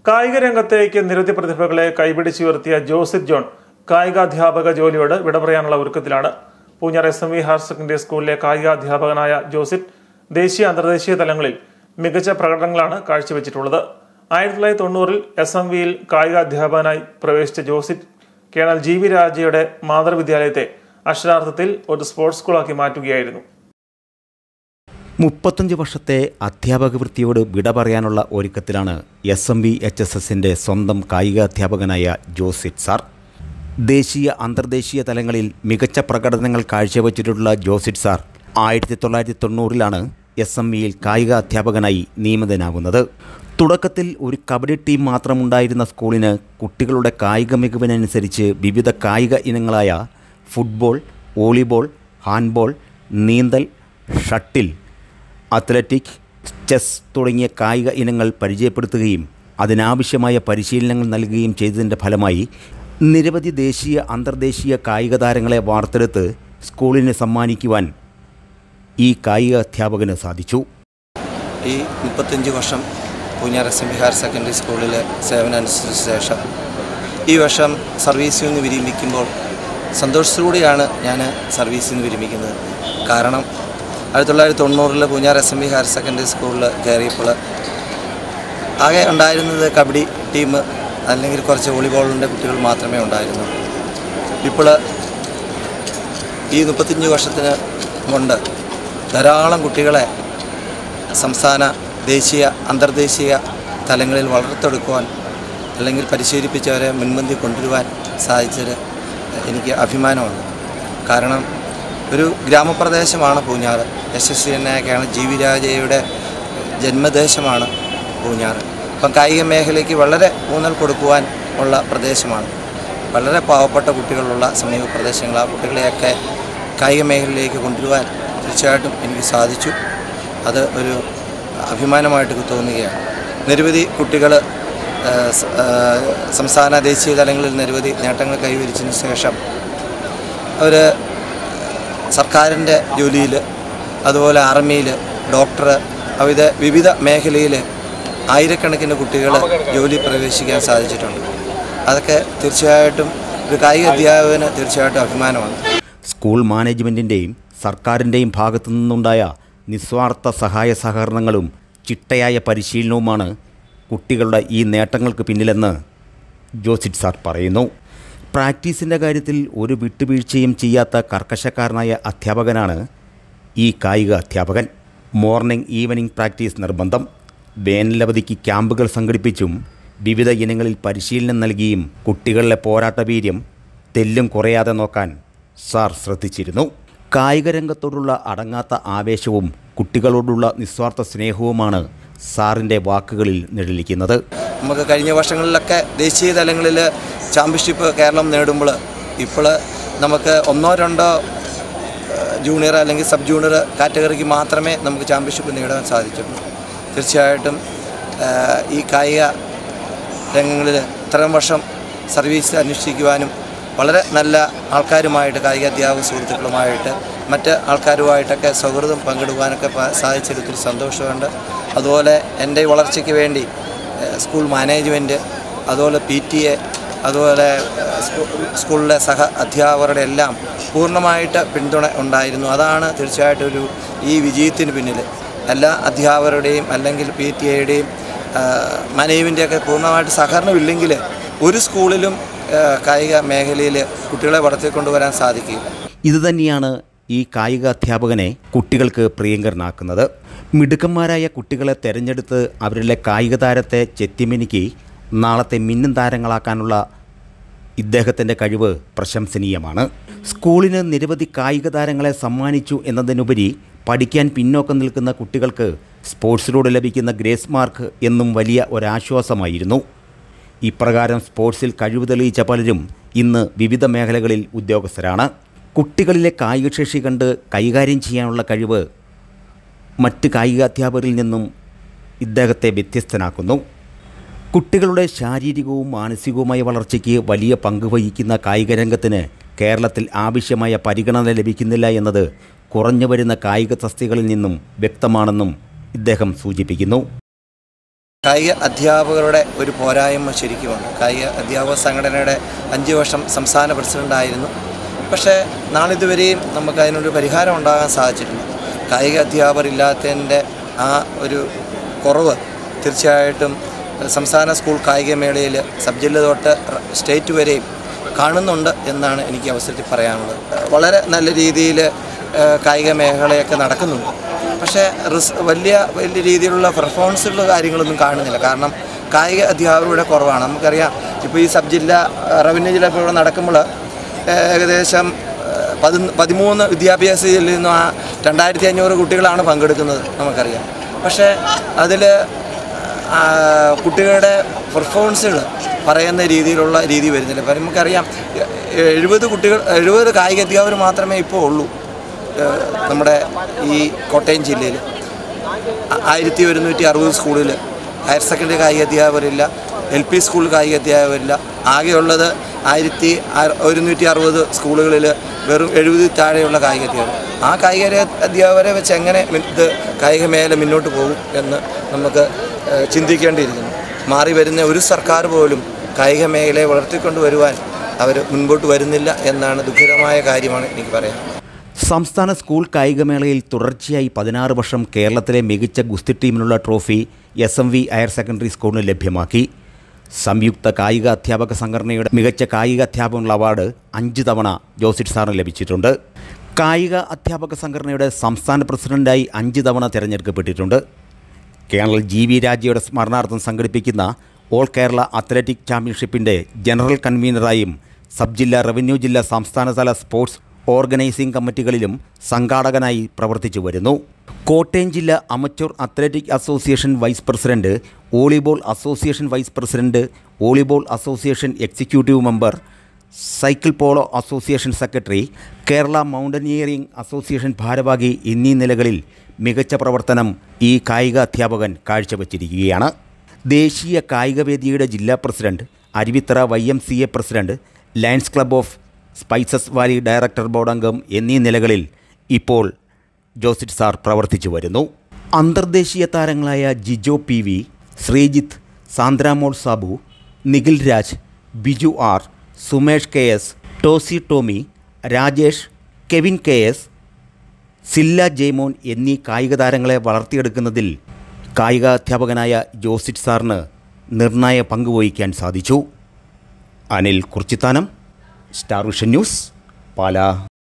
കായിക രംഗത്തേക്ക് നിരവധി പ്രതിഭകളെ കൈപിടിച്ചുയർത്തിയ ജോസിറ്റ് ജോൺ കായികാധ്യാപക ജോലിയോട് വിട പറയാനുള്ള ഒരുക്കത്തിലാണ് Poonjar S M V higher secondary സ്കൂളിലെ കായികാധ്യാപകനായ ജോസിറ്റ് ദേശീയ അന്തർദേശീയ തലങ്ങളിൽ മികച്ച പ്രകടനങ്ങളാണ് കാഴ്ചവെച്ചിട്ടുള്ളത് ആയിരത്തി തൊള്ളായിരത്തി തൊണ്ണൂറിൽ എസ് എം വിയിൽ കായികാധ്യാപകനായി പ്രവേശിച്ച ജോസിറ്റ് കേണൽ ജി വി രാജയുടെ മാതൃവിദ്യാലയത്തെ അക്ഷരാർത്ഥത്തിൽ ഒരു സ്പോർട്സ് സ്കൂളാക്കി മാറ്റുകയായിരുന്നു മുപ്പത്തഞ്ച് വർഷത്തെ അധ്യാപക വൃത്തിയോട് വിട പറയാനുള്ള ഒരുക്കത്തിലാണ് S M V H S എസിൻ്റെ സ്വന്തം കായിക അധ്യാപകനായ ജോസിറ്റ് സാർ ദേശീയ അന്തർദേശീയ തലങ്ങളിൽ മികച്ച പ്രകടനങ്ങൾ കാഴ്ചവെച്ചിട്ടുള്ള ജോസിറ്റ് സാർ ആയിരത്തി തൊള്ളായിരത്തി തൊണ്ണൂറിലാണ് എസ് എം വിയിൽ കായിക അധ്യാപകനായി നിയമിതനാകുന്നത് തുടക്കത്തിൽ ഒരു കബഡി ടീം മാത്രമുണ്ടായിരുന്ന സ്കൂളിന് കുട്ടികളുടെ കായിക മികവിനനുസരിച്ച് വിവിധ കായിക ഇനങ്ങളായ ഫുട്ബോൾ വോളിബോൾ ഹാൻഡ്ബോൾ നീന്തൽ ഷട്ടിൽ അത്ലറ്റിക് ചെസ് തുടങ്ങിയ കായിക ഇനങ്ങൾ പരിചയപ്പെടുത്തുകയും അതിനാവശ്യമായ പരിശീലനങ്ങൾ നൽകുകയും ചെയ്തതിൻ്റെ ഫലമായി നിരവധി ദേശീയ അന്തർദേശീയ കായിക താരങ്ങളെ വാർത്തെടുത്ത് സ്കൂളിന് സമ്മാനിക്കുവാൻ ഈ കായിക അധ്യാപകന് സാധിച്ചു ഈ മുപ്പത്തഞ്ച് വർഷം Poonjar S M B higher secondary സ്കൂളിൽ സേവനമനുസരിച്ച ശേഷം ഈ വർഷം സർവീസിൽ നിന്ന് വിരമിക്കുമ്പോൾ സന്തോഷത്തോടെയാണ് ഞാൻ സർവീസിൽ നിന്ന് വിരമിക്കുന്നത് കാരണം ആയിരത്തി തൊള്ളായിരത്തി തൊണ്ണൂറിൽ Poonjar S M B higher secondary സ്കൂളിൽ കയറിയപ്പോൾ ആകെ ഉണ്ടായിരുന്നത് കബഡി ടീം അല്ലെങ്കിൽ കുറച്ച് വോളിബോളിൻ്റെ കുട്ടികൾ മാത്രമേ ഉണ്ടായിരുന്നു ഇപ്പോൾ ഈ മുപ്പത്തഞ്ച് വർഷത്തിന് കൊണ്ട് ധാരാളം കുട്ടികളെ സംസ്ഥാന ദേശീയ അന്തർദേശീയ തലങ്ങളിൽ വളർത്തെടുക്കുവാൻ അല്ലെങ്കിൽ പരിശീലിപ്പിച്ചവരെ മുൻപന്തി കൊണ്ടുവരുവാൻ സാധിച്ചത് എനിക്ക് അഭിമാനമുണ്ട് കാരണം ഒരു ഗ്രാമപ്രദേശമാണ് Poonjar S S C N Kerala G V രാജയുടെ ജന്മദേശമാണ് പൂഞ്ഞാറ് അപ്പം കായിക മേഖലയ്ക്ക് വളരെ ഊന്നൽ കൊടുക്കുവാൻ ഉള്ള പ്രദേശമാണ് വളരെ പാവപ്പെട്ട കുട്ടികളുള്ള സമീപ പ്രദേശങ്ങൾ ആ കുട്ടികളെയൊക്കെ കായിക മേഖലയിലേക്ക് കൊണ്ടുവരുവാൻ തീർച്ചയായിട്ടും എനിക്ക് സാധിച്ചു അത് ഒരു അഭിമാനമായിട്ട് തോന്നുകയാണ് നിരവധി കുട്ടികൾ സംസ്ഥാന ദേശീയ തലങ്ങളിൽ നിരവധി നേട്ടങ്ങൾ കൈവരിച്ചതിന് ശേഷം അവർ സർക്കാരിൻ്റെ ജോലിയിൽ അതുപോലെ ആർമിയിൽ ഡോക്ടർ അവിധ വിവിധ മേഖലയിൽ ആയിരക്കണക്കിന് കുട്ടികൾ ജോലി പ്രവേശിക്കാൻ സാധിച്ചിട്ടുണ്ട് അതൊക്കെ തീർച്ചയായിട്ടും ഒരു കായിക അധ്യാപകന് തീർച്ചയായിട്ടും അഭിമാനമാണ് സ്കൂൾ മാനേജ്മെൻറ്റിൻ്റെയും സർക്കാരിൻ്റെയും ഭാഗത്തു നിന്നുണ്ടായ നിസ്വാർത്ഥ സഹായ സഹകരണങ്ങളും ചിട്ടയായ പരിശീലനവുമാണ് കുട്ടികളുടെ ഈ നേട്ടങ്ങൾക്ക് പിന്നിലെന്ന് ജോസിറ്റ് സാർ പറയുന്നു പ്രാക്ടീസിൻ്റെ കാര്യത്തിൽ ഒരു വിട്ടുവീഴ്ചയും ചെയ്യാത്ത കർക്കശക്കാരനായ അധ്യാപകനാണ് ഈ കായിക അധ്യാപകൻ മോർണിംഗ് ഈവനിംഗ് പ്രാക്ടീസ് നിർബന്ധം വേനലവധിക്ക് ക്യാമ്പുകൾ സംഘടിപ്പിച്ചും വിവിധ ഇനങ്ങളിൽ പരിശീലനം നൽകിയും കുട്ടികളിലെ പോരാട്ട വീര്യം തെല്ലും കുറയാതെ നോക്കാൻ സാർ ശ്രദ്ധിച്ചിരുന്നു കായിക രംഗത്തോടുള്ള അടങ്ങാത്ത ആവേശവും കുട്ടികളോടുള്ള നിസ്വാർത്ഥ സ്നേഹവുമാണ് സാറിൻ്റെ വാക്കുകളിൽ നിഴലിക്കുന്നത് നമുക്ക് കഴിഞ്ഞ വർഷങ്ങളിലൊക്കെ ദേശീയ തലങ്ങളിൽ ചാമ്പ്യൻഷിപ്പ് കേരളം നേടുമ്പോൾ ഇപ്പോൾ നമുക്ക് ഒന്നോ രണ്ടോ ജൂനിയർ അല്ലെങ്കിൽ സബ് ജൂനിയർ കാറ്റഗറിക്ക് മാത്രമേ നമുക്ക് ചാമ്പ്യൻഷിപ്പ് നേടാൻ സാധിച്ചിട്ടുള്ളൂ തീർച്ചയായിട്ടും ഈ കായിക രംഗങ്ങളിൽ ഇത്രയും വർഷം സർവീസ് അനുഷ്ഠിക്കുവാനും വളരെ നല്ല ആൾക്കാരുമായിട്ട് കായിക അധ്യാപക സുഹൃത്തുക്കളുമായിട്ട് മറ്റ് ആൾക്കാരുമായിട്ടൊക്കെ സൗഹൃദം പങ്കിടുവാനൊക്കെ സാധിച്ചതിൽ ഒത്തിരി സന്തോഷമുണ്ട് അതുപോലെ എൻ്റെ വളർച്ചയ്ക്ക് വേണ്ടി സ്കൂൾ മാനേജ്മെൻറ്റ് അതുപോലെ പി ടി എ അതുപോലെ സ്കൂളിലെ സഹ അധ്യാപകരുടെ എല്ലാം പൂർണ്ണമായിട്ട് പിന്തുണ ഉണ്ടായിരുന്നു അതാണ് തീർച്ചയായിട്ടും ഒരു ഈ വിജയത്തിന് പിന്നിൽ എല്ലാ അധ്യാപകരുടെയും അല്ലെങ്കിൽ പി ടി എയുടെയും മാനേജ്മെൻറ്റൊക്കെ പൂർണ്ണമായിട്ട് സഹകരണമില്ലെങ്കിൽ ഒരു സ്കൂളിലും കായിക മേഖലയിൽ കുട്ടികളെ വളർത്തിക്കൊണ്ടുവരാൻ സാധിക്കില്ല ഇതുതന്നെയാണ് ഈ കായിക അധ്യാപകനെ കുട്ടികൾക്ക് പ്രിയങ്കരനാക്കുന്നത് മിടുക്കന്മാരായ കുട്ടികളെ തിരഞ്ഞെടുത്ത് അവരിലെ കായിക താരത്തെ ചെത്തിമിനിക്ക് നാളത്തെ മിന്നും താരങ്ങളാക്കാനുള്ള ഇദ്ദേഹത്തിൻ്റെ കഴിവ് പ്രശംസനീയമാണ് സ്കൂളിന് നിരവധി കായിക താരങ്ങളെ സമ്മാനിച്ചു എന്നതിനുപരി പഠിക്കാൻ പിന്നോക്കം നിൽക്കുന്ന കുട്ടികൾക്ക് സ്പോർട്സിലൂടെ ലഭിക്കുന്ന ഗ്രേസ് മാർക്ക് എന്നും വലിയ ഒരാശ്വാസമായിരുന്നു ഇപ്രകാരം സ്പോർട്സിൽ കഴിവ് തെളിയിച്ച പലരും ഇന്ന് വിവിധ മേഖലകളിൽ ഉദ്യോഗസ്ഥരാണ് കുട്ടികളിലെ കായികശേഷി കണ്ട് കൈകാര്യം ചെയ്യാനുള്ള കഴിവ് മറ്റ് കായിക അധ്യാപകരിൽ നിന്നും ഇദ്ദേഹത്തെ വ്യത്യസ്തനാക്കുന്നു കുട്ടികളുടെ ശാരീരികവും മാനസികവുമായ വളർച്ചയ്ക്ക് വലിയ പങ്ക് വഹിക്കുന്ന കായിക രംഗത്തിന് കേരളത്തിൽ ആവശ്യമായ പരിഗണന ലഭിക്കുന്നില്ല എന്നത് കുറഞ്ഞു വരുന്ന കായിക തസ്തികളിൽ നിന്നും വ്യക്തമാണെന്നും ഇദ്ദേഹം സൂചിപ്പിക്കുന്നു കായിക അധ്യാപകരുടെ ഒരു പോരായ്മ ശരിക്കുമുണ്ട് കായിക അധ്യാപക സംഘടനയുടെ അഞ്ച് വർഷം സംസ്ഥാന പ്രസിഡൻ്റായിരുന്നു പക്ഷേ നാളിതുവരെയും നമുക്ക് അതിനൊരു പരിഹാരം ഉണ്ടാകാൻ സാധിച്ചിട്ടില്ല കായിക അധ്യാപകർ ഇല്ലാത്തതിൻ്റെ ആ ഒരു കുറവ് തീർച്ചയായിട്ടും സംസ്ഥാന സ്കൂൾ കായികമേളയിൽ സബ് ജില്ല തൊട്ട് സ്റ്റേറ്റ് വരെയും കാണുന്നുണ്ട് എന്നാണ് എനിക്ക് അവസരത്തിൽ പറയാനുള്ളത് വളരെ നല്ല രീതിയിൽ കായിക മേഖലയൊക്കെ നടക്കുന്നുണ്ട് പക്ഷേ റിസ് വലിയ വലിയ രീതിയിലുള്ള പെർഫോമൻസുള്ള കാര്യങ്ങളൊന്നും കാണുന്നില്ല കാരണം കായിക അധ്യാപകരുടെ കുറവാണ് നമുക്കറിയാം ഇപ്പോൾ ഈ സബ് ജില്ല റവന്യൂ ജില്ല ഇപ്പോൾ ഇവിടെ നടക്കുമ്പോൾ ഏകദേശം ഏഹ്, പതി പതിമൂന്ന് വിദ്യാഭ്യാസ ജില്ലയിൽ നിന്നും ആ രണ്ടായിരത്തി അഞ്ഞൂറ് കുട്ടികളാണ് പങ്കെടുക്കുന്നത് നമുക്കറിയാം പക്ഷേ അതിൽ കുട്ടികളുടെ പെർഫോമൻസുകൾ പറയുന്ന രീതിയിലുള്ള രീതി വരുന്നില്ല അപ്പം നമുക്കറിയാം എ- എഴുപത് കുട്ടികൾ എഴുപത് കായിക അധ്യാപകർ മാത്രമേ ഇപ്പോൾ ഉള്ളൂ ഏഹ്, നമ്മുടെ ഈ കോട്ടയം ജില്ലയിൽ ആയിരത്തി ഒരുന്നൂറ്റി അറുപത് സ്കൂളിൽ ഹയർ സെക്കൻഡറി കായിക അധ്യാപകരില്ല എൽ പി സ്കൂൾ കായിക അധ്യാപകരില്ല ആകെയുള്ളത് ആയിരത്തി ഒരുന്നൂറ്റി അറുപത് സ്കൂളുകളിൽ വെറും എഴുപതിൽ താഴെയുള്ള കായിക അധ്യാപകർ ആ കായിക അധ്യാപകരെ വെച്ച് എങ്ങനെ മി- ഇത് കായിക മേഖല മുന്നോട്ട് പോകും എന്ന് നമുക്ക് ഏഹ്, ചിന്തിക്കേണ്ടിയിരിക്കുന്നു മാറി വരുന്ന ഒരു സർക്കാർ പോലും കായിക മേഖലയെ വളർത്തിക്കൊണ്ട് വരുവാൻ അവർ മുൻപോട്ട് വരുന്നില്ല എന്നാണ് ദുഃഖകരമായ കാര്യമാണ് എനിക്ക് പറയാൻ സംസ്ഥാന സ്കൂൾ കായികമേളയിൽ തുടർച്ചയായി പതിനാറ് വർഷം കേരളത്തിലെ മികച്ച ഗുസ്തി ടീമിനുള്ള trophy S M V higher secondary സ്കൂളിന് ലഭ്യമാക്കി സംയുക്ത കായിക അധ്യാപക സംഘടനയുടെ മികച്ച കായിക അധ്യാപകനുള്ള അവാർഡ് അഞ്ച് തവണ ജോസിറ്റ് സാറിന് ലഭിച്ചിട്ടുണ്ട് കായിക അധ്യാപക സംഘടനയുടെ സംസ്ഥാന പ്രസിഡന്റായി അഞ്ച് തവണ തിരഞ്ഞെടുക്കപ്പെട്ടിട്ടുണ്ട് കേണൽ ജി വി രാജയുടെ സ്മരണാർത്ഥം സംഘടിപ്പിക്കുന്ന ഓൾ കേരള അത്ലറ്റിക് ചാമ്പ്യൻഷിപ്പിൻ്റെ ജനറൽ കൺവീനറായും സബ് ജില്ലാ റവന്യൂ ജില്ലാ സംസ്ഥാനതല സ്പോർട്സ് ഓർഗനൈസിംഗ് കമ്മിറ്റികളിലും സംഘാടകനായി പ്രവർത്തിച്ചു വരുന്നു കോട്ടയം ജില്ലാ amateur athletic association vice president volleyball association vice president volleyball association executive member cycle polo association secretary Kerala mountaineering association ഭാരവാഹി എന്നീ നിലകളിൽ മികച്ച പ്രവർത്തനം ഈ കായിക അധ്യാപകൻ കാഴ്ചവെച്ചിരിക്കുകയാണ് ദേശീയ കായികവേദിയുടെ ജില്ലാ president Aruvithura Y M C A president Lions Club of Spices Valley director board അംഗം എന്നീ നിലകളിൽ ഇപ്പോൾ ജോസിറ്റ് സാർ പ്രവർത്തിച്ചു വരുന്നു അന്തർദേശീയ താരങ്ങളായ Jijo P V Sreejith Sandramol Sabu Nikhil Raj Biju R Sumesh K S Tossy Tommy Rajesh Kevin K S Silla Jaimon എന്നീ കായിക താരങ്ങളെ വളർത്തിയെടുക്കുന്നതിൽ കായിക അധ്യാപകനായ ജോസിറ്റ് സാറിന് നിർണായ പങ്കുവഹിക്കാൻ സാധിച്ചു Anil Kurichithanam Star Vision News Pala